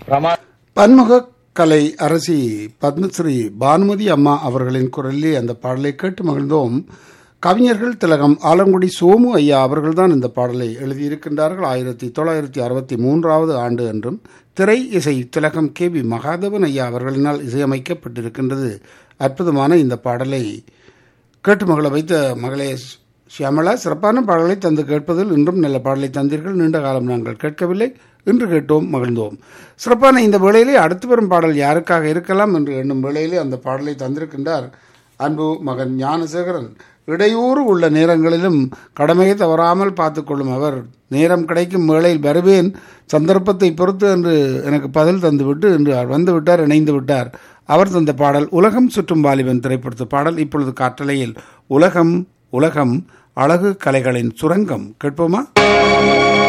பிரமா பன்முக கலை அரசி பத்மஸ்ரீ பானுமதி அம்மா அவர்களின் குரலிலே அந்த பாடலை கேட்டு மகிழ்ந்தோம் கவிஞர்கள் திலகம் ஆலங்குடி சோமு ஐயா அவர்கள்தான் இந்த பாடலை எழுதியிருக்கின்றார்கள் ஆயிரத்தி தொள்ளாயிரத்தி அறுபத்தி மூன்றாவது ஆண்டு என்றும் திரை இசை திலகம் கே வி மகாதேவன் ஐயா அவர்களினால் இசையமைக்கப்பட்டிருக்கின்றது அற்புதமான இந்த பாடலை கேட்டு மகள வைத்த மகளே ஷியாமளா சிறப்பான பாடலை தந்து கேட்பதில் இன்றும் நல்ல பாடலை தந்தீர்கள் நீண்ட காலம் நாங்கள் கேட்கவில்லை இன்று கேட்டோம் மகிழ்ந்தோம் சிறப்பான இந்த வேளையிலே அடுத்து வரும் பாடல் யாருக்காக இருக்கலாம் என்று எண்ணும் வேளையிலே அந்த பாடலை தந்திருக்கின்றார் அன்பு மகன் ஞானசேகரன் இடையூறு உள்ள நேரங்களிலும் கடமையை தவறாமல் பார்த்து கொள்ளும் அவர் நேரம் கிடைக்கும் வேளையில் வருவேன் சந்தர்ப்பத்தை பொறுத்து என்று எனக்கு பதில் தந்துவிட்டு இன்று அவர் வந்து விட்டார் இணைந்து விட்டார் அவர் தந்த பாடல் உலகம் சுற்றும் வாலிபன் திரைப்படத்து பாடல் இப்பொழுது காற்றலையில் உலகம் உலகம் அழகு கலைகளின் சுரங்கம் கேட்போமா